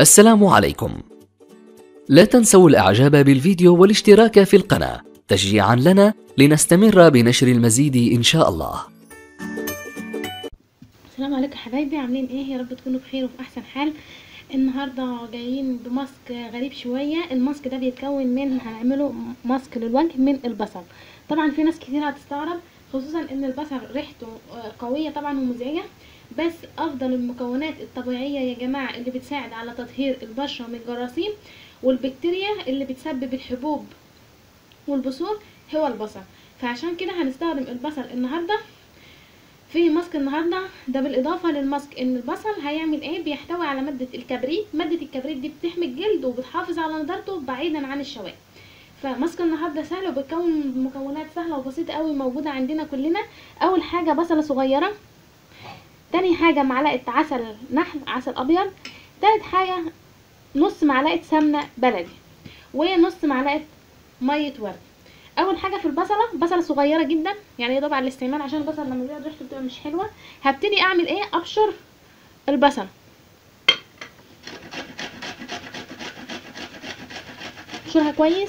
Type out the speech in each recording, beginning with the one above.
السلام عليكم لا تنسوا الاعجاب بالفيديو والاشتراك في القناة تشجيعا لنا لنستمر بنشر المزيد ان شاء الله السلام عليكم حبايبي عاملين ايه يا رب تكونوا بخير وفي احسن حال النهارده جايين بماسك غريب شويه الماسك ده بيتكون من هنعمله ماسك للوجه من البصل طبعا في ناس كتير هتستغرب خصوصا ان البصل ريحته قويه طبعا ومزعجه بس افضل المكونات الطبيعيه يا جماعه اللي بتساعد على تطهير البشره من الجراثيم والبكتيريا اللي بتسبب الحبوب والبثور هو البصل فعشان كده هنستخدم البصل النهارده في ماسك النهارده ده بالاضافه للماسك ان البصل هيعمل ايه بيحتوي على ماده الكبريت ماده الكبريت دي بتحمي الجلد وبتحافظ على نضارته بعيدا عن الشوائب فماسك النهارده سهل وبيتكون مكونات سهله وبسيطه قوي موجوده عندنا كلنا اول حاجه بصله صغيره تاني حاجه معلقه عسل نحل عسل ابيض تالت حاجه نص معلقه سمنه بلدي ونص معلقه ميه ورد اول حاجه في البصله بصله صغيره جدا يعني طبعا الاستعمال عشان البصل لما بيقعد ريحته بتبقى مش حلوه هبتدي اعمل ايه ابشر البصله ابشرها كويس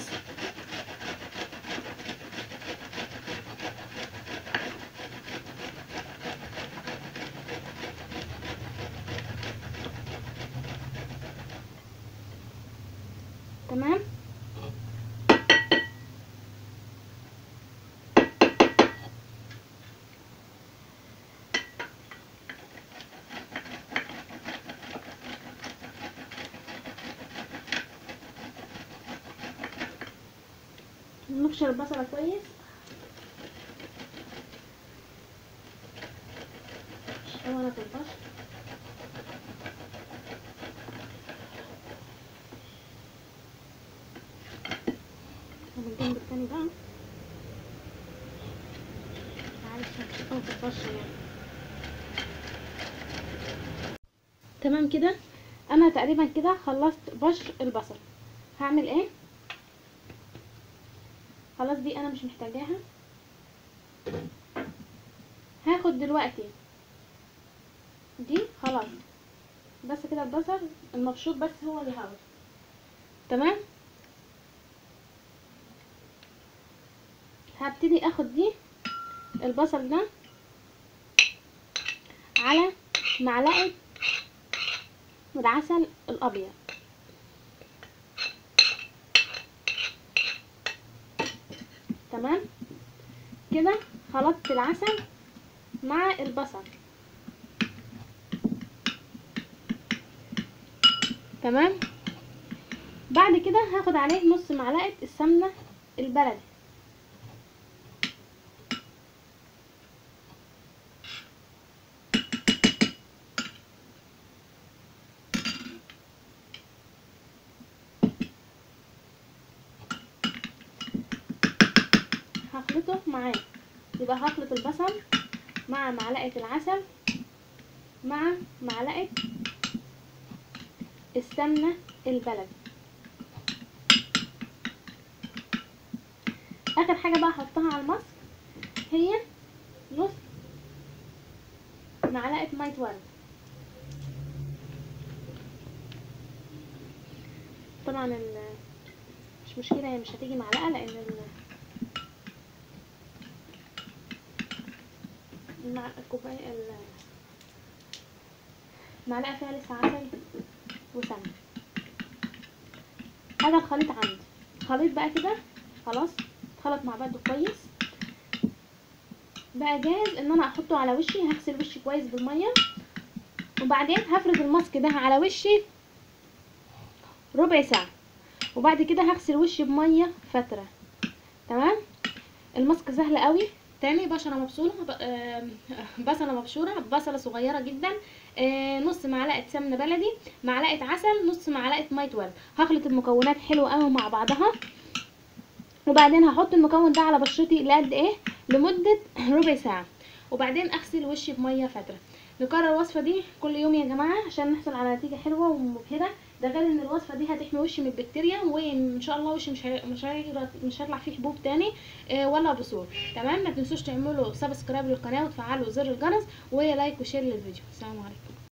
تمام نبشر البصلة كويس وانا في البشر من الجنب التاني بقى معلش هتشوفها في البشر يعني تمام كده انا تقريبا كده خلصت بشر البصل هعمل ايه خلاص دي انا مش محتاجاها هاخد دلوقتي دي خلاص بس كده البصل المبشور بس هو اللي هاخده تمام هبتدي اخد دي البصل ده على معلقه العسل الابيض تمام كده خلطت العسل مع البصل تمام بعد كده هاخد عليه نص معلقه السمنه البلدي هخلطه معاه يبقى هخلط البصل مع معلقة العسل مع معلقة السمنة البلدي اخر حاجة بقى احطها على الماسك هي نص معلقة مية ورد طبعا مش مشكلة هي مش هتيجي معلقة لان مع الكوباية المعلقة فيها لسه عسل وسمنة هذا الخليط عندي خليط بقى كده خلاص اتخلط مع بعضه كويس بقى جاهز ان انا احطه على وشي هغسل وشي كويس بالمية وبعدين هفرد الماسك ده على وشي ربع ساعة وبعد كده هغسل وشي بمية فترة تمام الماسك سهل قوي تاني بشرة مبشورة بصلة مبشورة بصلة صغيرة جدا نص معلقة سمنة بلدي معلقة عسل نص معلقة مية ورد هخلط المكونات حلوة قوي مع بعضها وبعدين هحط المكون ده على بشرتي لقد ايه لمدة ربع ساعة وبعدين اغسل وشي بمية فترة نكرر الوصفة دي كل يوم يا جماعة عشان نحصل على نتيجة حلوة ومبهرة ده غير ان الوصفة دي هتحمي وشي من البكتيريا وان شاء الله وشي مش هي... مش هي... مش هيطلع فيه حبوب تاني آه ولا بثور تمام ما تنسوش تعملوا سبسكرايب للقناة وتفعلوا زر الجرس ولايك وشير للفيديو السلام عليكم